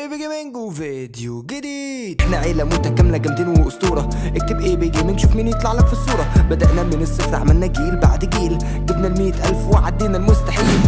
ايه بي جيمنج وفيديو جديد احنا عيله متكامله جامدين واسطوره اكتب ايه بي جيمنج شوف مين يطلع لك في الصوره بدانا من الصفر عملنا جيل بعد جيل جبنا المية الف وعدينا المستحيل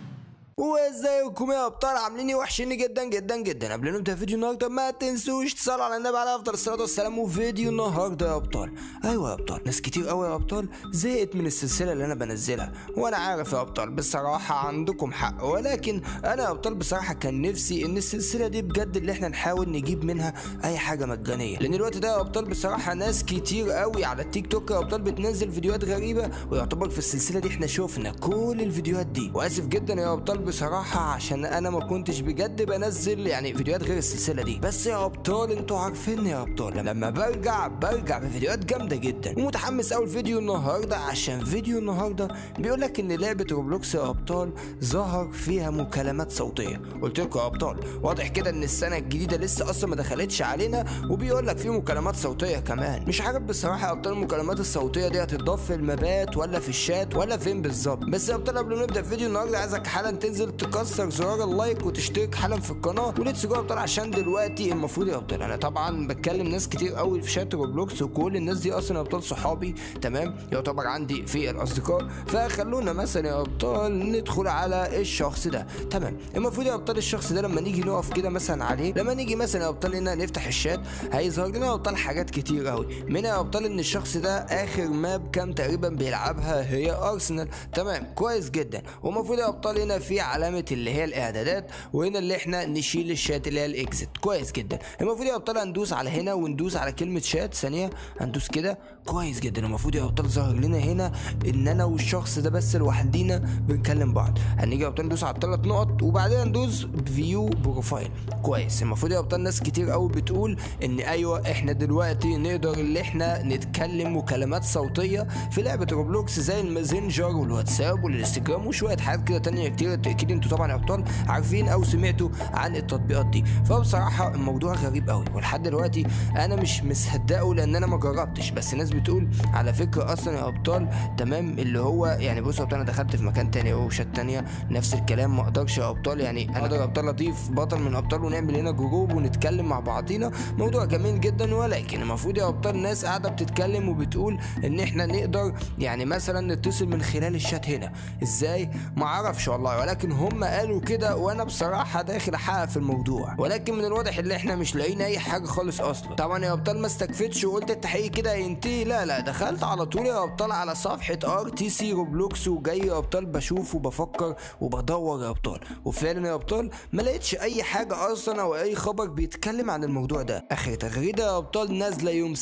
وازيكم يا ابطال عاملين ايه وحشيني جدا جدا جدا قبل ما نبدا فيديو النهارده ما تنسوش تصلوا على النبي عليه افضل الصلاه والسلام وفيديو النهارده يا ابطال ايوه يا ابطال ناس كتير قوي يا ابطال زهقت من السلسله اللي انا بنزلها وانا عارف يا ابطال بصراحه عندكم حق ولكن انا يا ابطال بصراحه كان نفسي ان السلسله دي بجد اللي احنا نحاول نجيب منها اي حاجه مجانيه لان الوقت ده يا ابطال بصراحه ناس كتير قوي على التيك توك يا ابطال بتنزل فيديوهات غريبه ويعتبر في السلسله دي احنا شفنا كل الفيديوهات دي واسف جدا يا ابطال بصراحه عشان انا ما كنتش بجد بنزل يعني فيديوهات غير السلسله دي بس يا ابطال انتوا عارفين يا ابطال لما برجع برجع بفيديوهات جامده جدا ومتحمس قوي الفيديو النهارده عشان فيديو النهارده بيقول لك ان لعبه روبلوكس يا ابطال ظهر فيها مكالمات صوتيه قلت لكم يا ابطال واضح كده ان السنه الجديده لسه اصلا ما دخلتش علينا وبيقول لك في مكالمات صوتيه كمان مش عارف بصراحه يا ابطال المكالمات الصوتيه دي هتضاف في المبات ولا في الشات ولا فين بالظبط بس يا ابطال قبل ما نبدا الفيديو النهارده عايزك حالا تنزل تكسر زرار اللايك وتشترك حالا في القناه وليتس جو يا ابطال عشان دلوقتي المفروض يا ابطال انا طبعا بتكلم ناس كتير قوي في شات روبلوكس وكل الناس دي اصلا يا ابطال صحابي تمام يعتبر عندي في الاصدقاء فخلونا مثلا يا ابطال ندخل على الشخص ده تمام المفروض يا ابطال الشخص ده لما نيجي نقف كده مثلا عليه لما نيجي مثلا يا ابطال هنا نفتح الشات هيظهر لنا يا ابطال حاجات كتير قوي منها يا ابطال ان الشخص ده اخر ماب كام تقريبا بيلعبها هي ارسنال تمام كويس جدا والمفروض يا ابطال هنا في علامه اللي هي الاعدادات وهنا اللي احنا نشيل الشات اللي هي الاكزit كويس جدا المفروض يا ابطال هندوس على هنا وندوس على كلمه شات ثانيه هندوس كده كويس جدا المفروض يا ابطال ظهر لنا هنا ان انا والشخص ده بس لوحدينا بنكلم بعض هنيجي يا ابطال ندوس على الثلاث نقط وبعدين ندوس فيو بروفايل كويس المفروض يا ابطال ناس كتير قوي بتقول ان ايوه احنا دلوقتي نقدر اللي احنا نتكلم مكالمات صوتيه في لعبه روبلوكس زي الماسنجر والواتساب والانستجرام وشويه حاجات كده تانية كتير اكيد انتوا طبعا يا ابطال عارفين او سمعتوا عن التطبيقات دي فبصراحه الموضوع غريب قوي ولحد دلوقتي انا مش مصدقه لان انا ما جربتش بس ناس بتقول على فكره اصلا يا ابطال تمام اللي هو يعني بصوا يا ابطال انا دخلت في مكان تاني اهو شات تانية نفس الكلام ما اقدرش يا ابطال يعني انا اقدر يا ابطال اضيف بطل من ابطال ونعمل هنا جروب ونتكلم مع بعضينا موضوع جميل جدا ولكن المفروض يا ابطال ناس قاعده بتتكلم وبتقول ان احنا نقدر يعني مثلا نتصل من خلال الشات هنا ازاي ما اعرفش والله ولكن هم قالوا كده وانا بصراحه داخل احقق في الموضوع ولكن من الواضح ان احنا مش لاقيين اي حاجه خالص اصلا طبعا يا ابطال ما استكفتش وقلت التحقيق كده هينتهي لا لا دخلت على طول يا ابطال على صفحه ار تي سي روبلوكس وجاي يا ابطال بشوف وبفكر وبدور يا ابطال وفعلا يا ابطال ما لقيتش اي حاجه اصلا او اي خبر بيتكلم عن الموضوع ده اخر تغريده يا ابطال نازله يوم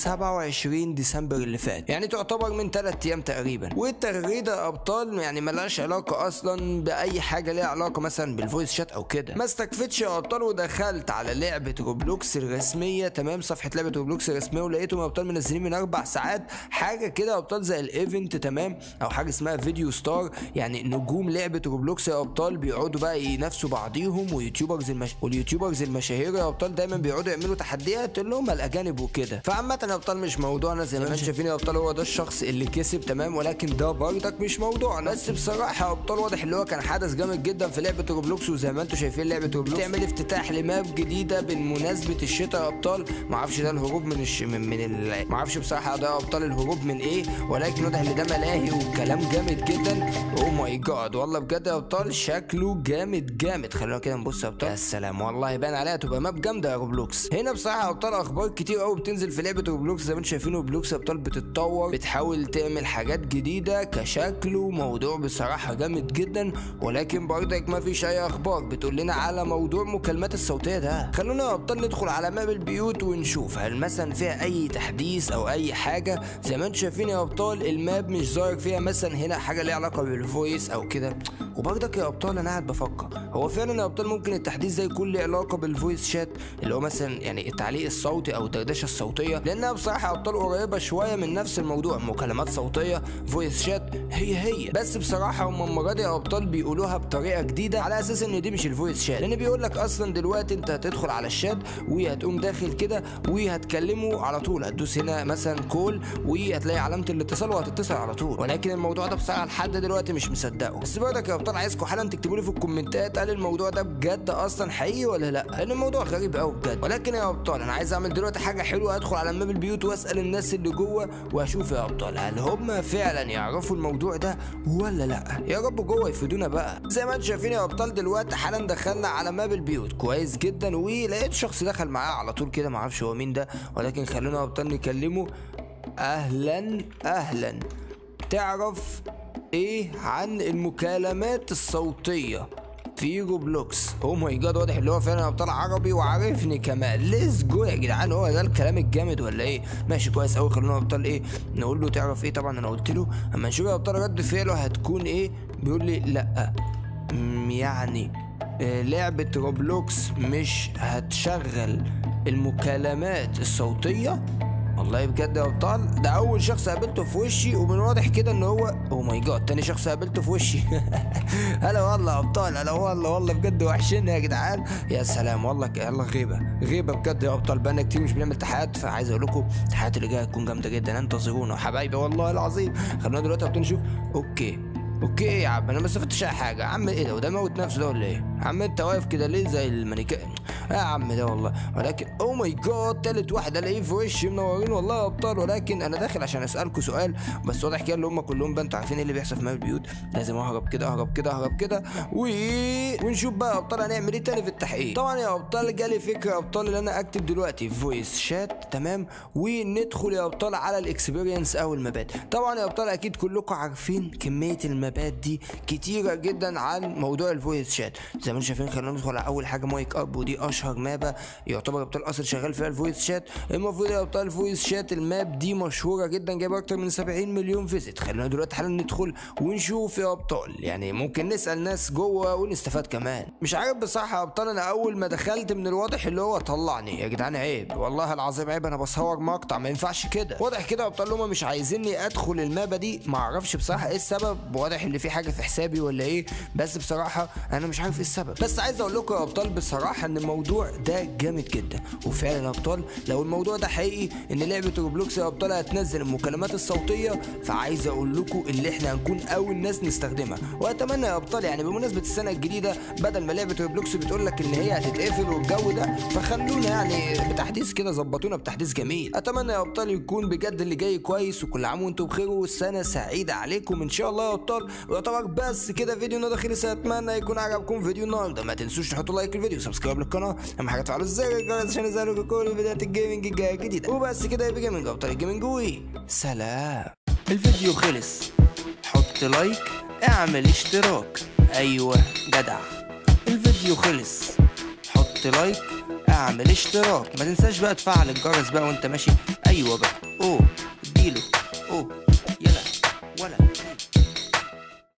27 ديسمبر اللي فات يعني تعتبر من 3 ايام تقريبا والتغريده يا ابطال يعني ملهاش علاقه اصلا باي حاجه ليها علاقه مثلا بالفويس شات او كده ما استكفتش يا ابطال ودخلت على لعبه روبلوكس الرسميه تمام صفحه لعبه روبلوكس الرسميه ولقيتهم يا ابطال منزلين من اربع ساعات حاجه كده يا ابطال زي الايفنت تمام او حاجه اسمها فيديو ستار يعني نجوم لعبه روبلوكس يا ابطال بيقعدوا بقى ينافسوا بعضيهم ويوتيوبرز المش... واليوتيوبرز المشاهير يا ابطال دايما بيقعدوا يعملوا تحديات اللي هم الاجانب وكده فعامه يا ابطال مش موضوعنا زي ما انتم شايفين يا ابطال هو ده الشخص اللي كسب تمام ولكن ده برضك مش موضوعنا بس بصراحه يا ابطال واضح اللي هو كان حدث جامد جدا في لعبه روبلوكس وزي ما انتم شايفين لعبه روبلوكس تعمل افتتاح لماب جديده بمناسبه الشتاء يا ابطال ما اعرفش ده الهروب من الش... من, من ال... ما اعرفش بصراحه ده يا ابطال الهروب من ايه ولكن واضح ان ده ملاهي وكلام جامد جدا او ماي جاد والله بجد يا ابطال شكله جامد جامد خلونا كده نبص يا ابطال يا سلام والله يبان عليها تبقى ماب جامده يا روبلوكس هنا بصراحه يا ابطال اخبار كتير قوي بتنزل في لعبه روبلوكس زي ما انتم شايفين روبلوكس يا ابطال بتتطور بتحاول تعمل حاجات جديده كشكل وموضوع بصراحه جامد جدا ولكن برضك ما فيش اي اخبار بتقول لنا على موضوع مكالمات الصوتيه ده خلونا يا ابطال ندخل على ماب البيوت ونشوف هل مثلا فيها اي تحديث او اي حاجه زي ما انتم شايفين يا ابطال الماب مش ظاهر فيها مثلا هنا حاجه ليها علاقه بالفويس او كده وبرضك يا ابطال انا قاعد بفكر هو فعلا يا ابطال ممكن التحديث ده يكون له علاقه بالفويس شات اللي هو مثلا يعني التعليق الصوتي او الدردشه الصوتيه لانها بصراحه يا ابطال قريبه شويه من نفس الموضوع مكالمات صوتيه فويس شات هي هي بس بصراحه هم المره دي يا ابطال بيقولوها طريقه جديده على اساس ان دي مش الفويس شات لان بيقول لك اصلا دلوقتي انت هتدخل على الشات وهتقوم داخل كده وهتكلمه على طول هتدوس هنا مثلا كول وهتلاقي علامه الاتصال وهتتصل على طول ولكن الموضوع ده بصراحه لحد دلوقتي مش مصدقه بس برضك يا ابطال عايزكم حالا تكتبوا لي في الكومنتات هل الموضوع ده بجد اصلا حقيقي ولا لا لان الموضوع غريب قوي بجد ولكن يا ابطال انا عايز اعمل دلوقتي حاجه حلوه ادخل على ماب البيوت واسال الناس اللي جوه واشوف يا ابطال هل هم فعلا يعرفوا الموضوع ده ولا لا يا رب جوه يفيدونا بقى زي ما انتم شايفين يا ابطال دلوقتي حالا دخلنا على ماب البيوت كويس جدا ولقيت شخص دخل معاه على طول كده معرفش هو مين ده ولكن خلونا يا ابطال نكلمه اهلا اهلا تعرف ايه عن المكالمات الصوتيه في روبلوكس او ماي جاد واضح اللي هو فعلا ابطال عربي وعارفني كمان ليتس جو يا جدعان هو ده الكلام الجامد ولا ايه ماشي كويس قوي خلونا ابطال ايه نقول له تعرف ايه طبعا انا قلت له اما نشوف يا ابطال رد فعله هتكون ايه بيقول لي لا أمم، يعني آه، لعبة روبلوكس مش هتشغل المكالمات الصوتية والله بجد يا ابطال ده اول شخص قابلته في وشي ومن واضح كده ان هو او ماي جاد تاني شخص قابلته في وشي هلا والله يا ابطال هلا والله والله بجد وحشني يا جدعان يا سلام والله ك- يلا غيبه غيبه بجد يا ابطال بقالنا كتير مش بنعمل تحيات فعايز اقول لكم التحيات اللي جايه هتكون جامده جدا انتظرونا حبايبي والله العظيم خلونا دلوقتي يا ابطال نشوف اوكي اوكي ايه يا عم انا ما استفدتش اي حاجه يا عم ايه ده وده موت نفسه ده ولا ايه يا عم انت واقف كده ليه زي المانيكان يا عم ده والله ولكن او ماي جاد تالت واحد الاقيه في وشي منورين والله يا ابطال ولكن انا داخل عشان اسالكم سؤال بس واضح كده اللي هم كلهم بقى انتوا عارفين ايه اللي بيحصل في ماب البيوت لازم اهرب كده اهرب كده اهرب كده و... ونشوف بقى يا ابطال هنعمل ايه تاني في التحقيق طبعا يا ابطال جالي فكره يا ابطال اللي انا اكتب دلوقتي فويس شات تمام وندخل يا ابطال على الاكسبيرينس او المبات طبعا يا ابطال اكيد كلكم عارفين كميه المبات دي كتيره جدا عن موضوع الفويس شات زي ما انتم شايفين خلينا ندخل على اول حاجه مايك اب ودي اشهر مابه يعتبر ابطال اصل شغال فيها الفويس شات المفروض يا ابطال الفويس شات الماب دي مشهوره جدا جايبه اكتر من 70 مليون فيزيت خلينا دلوقتي حالا ندخل ونشوف يا ابطال يعني ممكن نسال ناس جوه ونستفاد كمان مش عارف بصراحه يا ابطال انا اول ما دخلت من الواضح اللي هو طلعني يا جدعان عيب والله العظيم عيب انا بصور مقطع ما ينفعش كده واضح كده يا ابطال هما مش عايزيني ادخل المابه دي ما اعرفش بصراحه ايه السبب واضح اللي في حاجه في حسابي ولا ايه بس بصراحه انا مش عارف ايه السبب بس عايز اقول لكم يا ابطال بصراحه ان الموضوع ده جامد جدا وفعلا يا ابطال لو الموضوع ده حقيقي ان لعبه روبلوكس يا ابطال هتنزل المكالمات الصوتيه فعايز اقول لكم اللي احنا هنكون اول ناس نستخدمها واتمنى يا ابطال يعني بمناسبه السنه الجديده بدل ما لعبه روبلوكس بتقول لك ان هي هتتقفل والجو ده فخلونا يعني بتحديث كده ظبطونا بتحديث جميل اتمنى يا ابطال يكون بجد اللي جاي كويس وكل عام وانتم بخير والسنه سعيده عليكم ان شاء الله يا ابطال ويعتبر بس كده فيديو النهارده خلص اتمنى يكون عجبكم فيديو النهارده ما تنسوش تحطوا لايك الفيديو وسبسكرايب للقناه اهم حاجه تفعلوا زر الجرس عشان يظهرلكم كل فيديوهات الجيمنج الجايه الجديده وبس كده يبقى جيمنج ابطال الجيمنج وي سلام الفيديو خلص حط لايك اعمل اشتراك ايوه جدع الفيديو خلص حط لايك اعمل اشتراك ما تنساش بقى تفعل الجرس بقى وانت ماشي ايوه بقى اوه اديله اوه يلا ولا